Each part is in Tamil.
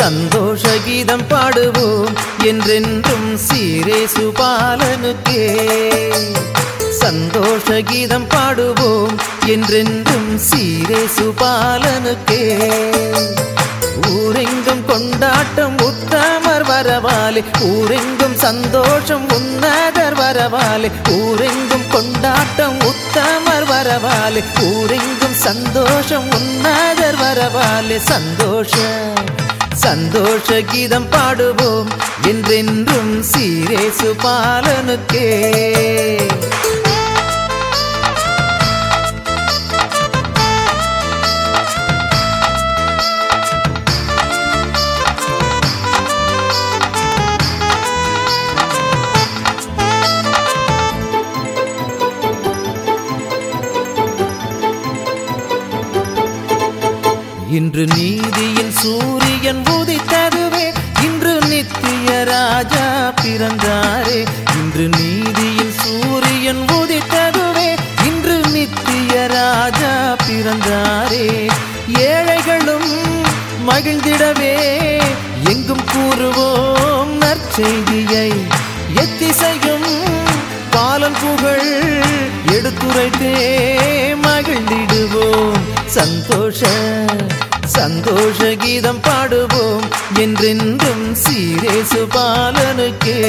சந்தோஷ கீதம் பாடுவோம் என்றென்றும் சீரேசு பாலனுக்கே சந்தோஷ கீதம் பாடுவோம் என்றென்றும் சீரேசு பாலனுக்கே ஊரெங்கும் கொண்டாட்டம் உத்தமர் வரவாலே ஊரெங்கும் சந்தோஷம் உன்னதர் வரவாலே ஊரெங்கும் கொண்டாட்டம் உத்தமர் வரவாலே ஊரெங்கும் சந்தோஷம் உன்னதர் வரவாலே சந்தோஷ சந்தோஷ கீதம் பாடுவோம் என்றென்றும் சீரேசு பாலனுக்கே இன்று நீதியின் சூரியன் உதித்ததுவே இன்று நித்திய ராஜா பிறந்தாரே இன்று நீதியின் சூரியன் உதித்ததுவே இன்று நித்திய ராஜா பிறந்தாரே ஏழைகளும் மகிழ்ந்திடவே எங்கும் கூறுவோம் நற்செய்தியை எத்திசையும் பாலன் புகழ் எடுத்துரைத்தே மகிழ்ந்திடுவோம் சந்தோஷ சந்தோஷ கீதம் பாடுவோம் என்றென்றும் சீரேசு பாலனுக்கே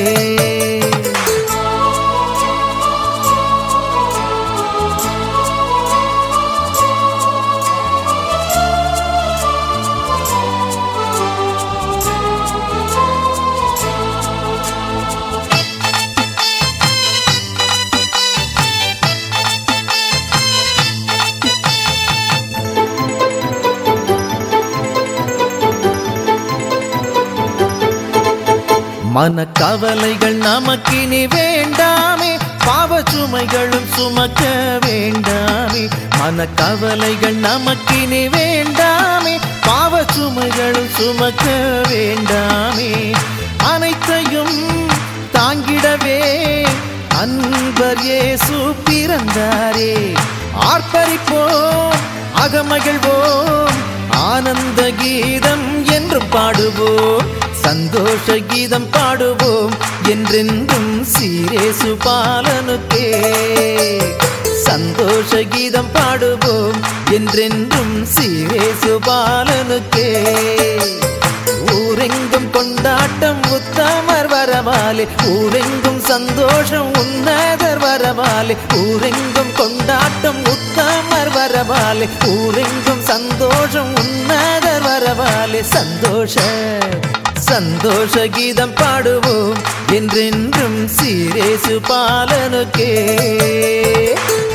மனக்கவலைகள் நமக்கினி வேண்டாமே பாவ சுமைகளும் சுமக்க வேண்டாமே மனக்கவலைகள் நமக்கினி வேண்டாமே பாவ சுமைகளும் சுமக்க வேண்டாமே அனைத்தையும் தாங்கிடவே அன்பர் இயேசு பிறந்தாரே ஆர்ப்பரிப்போம் அகமகிழ்வோம் ஆனந்த கீதம் என்றும் பாடுவோம் சந்தோஷ கீதம் பாடுவோம் என்றென்றும் சீரேசு பாலனுக்கே சந்தோஷ கீதம் பாடுவோம் என்றென்றும் சீரேசு பாலனுக்கே ஊரெங்கும் கொண்டாட்டம் உத்தமர் வரவாலே ஊரெங்கும் சந்தோஷம் உன்னதர் வரவாலே ஊரெங்கும் கொண்டாட்டம் உத்தமர் வரவாலே ஊரெங்கும் சந்தோஷம் உன்னதர் வரவாலே சந்தோஷ சந்தோஷ கீதம் பாடுவோம் என்றென்றும் சீரேசு பாலனுக்கே